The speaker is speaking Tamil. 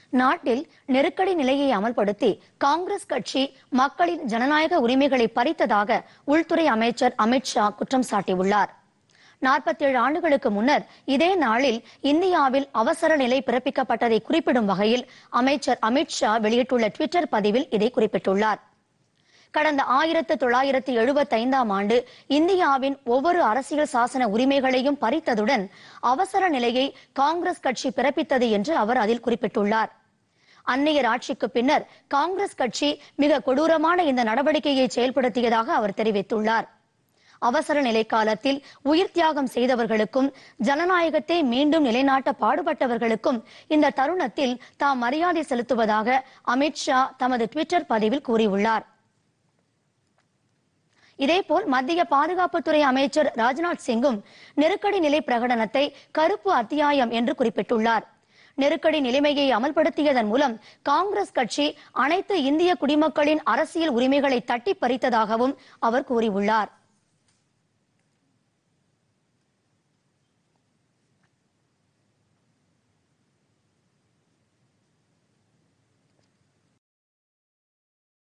நாட்டில் நெருக்கடி நிலையை அமல்படுத்தி காங்கிரஸ் கட்சி மக்களின் ஜனநாயக உரிமைகளை பறித்ததாக உள்துறை அமைச்சர் அமித்ஷா குற்றம் சாட்டியுள்ளார் 47 ஆண்டுகளுக்கு முன்னர் இதே நாளில் இந்தியாவில் அவசர நிலை பிறப்பிக்கப்பட்டதை குறிப்பிடும் வகையில் அமைச்சர் அமித்ஷா வெளியிட்டுள்ள ட்விட்டர் பதிவில் இதை குறிப்பிட்டுள்ளார் கடந்த ஆயிரத்து தொள்ளாயிரத்து எழுபத்தைந்தாம் ஆண்டு இந்தியாவின் ஒவ்வொரு அரசியல் சாசன உரிமைகளையும் பறித்ததுடன் அவசர நிலையை காங்கிரஸ் கட்சி பிறப்பித்தது என்று அவர் அதில் குறிப்பிட்டுள்ளார் அந்நியர் ஆட்சிக்கு பின்னர் காங்கிரஸ் கட்சி மிக கொடூரமான இந்த நடவடிக்கையை செயல்படுத்தியதாக அவர் தெரிவித்துள்ளார் அவசர நிலை காலத்தில் உயிர் தியாகம் செய்தவர்களுக்கும் ஜனநாயகத்தை மீண்டும் நிலைநாட்ட பாடுபட்டவர்களுக்கும் இந்த தருணத்தில் தாம் மரியாதை செலுத்துவதாக அமித்ஷா தமது ட்விட்டர் பதிவில் கூறியுள்ளார் இதேபோல் மத்திய பாதுகாப்புத்துறை அமைச்சர் ராஜ்நாத் சிங்கும் நெருக்கடி நிலை பிரகடனத்தை கருப்பு அத்தியாயம் என்று குறிப்பிட்டுள்ளார் நெருக்கடி நிலைமையை அமல்படுத்தியதன் மூலம் காங்கிரஸ் கட்சி அனைத்து இந்திய குடிமக்களின் அரசியல் உரிமைகளை தட்டி பறித்ததாகவும் அவர் கூறியுள்ளார்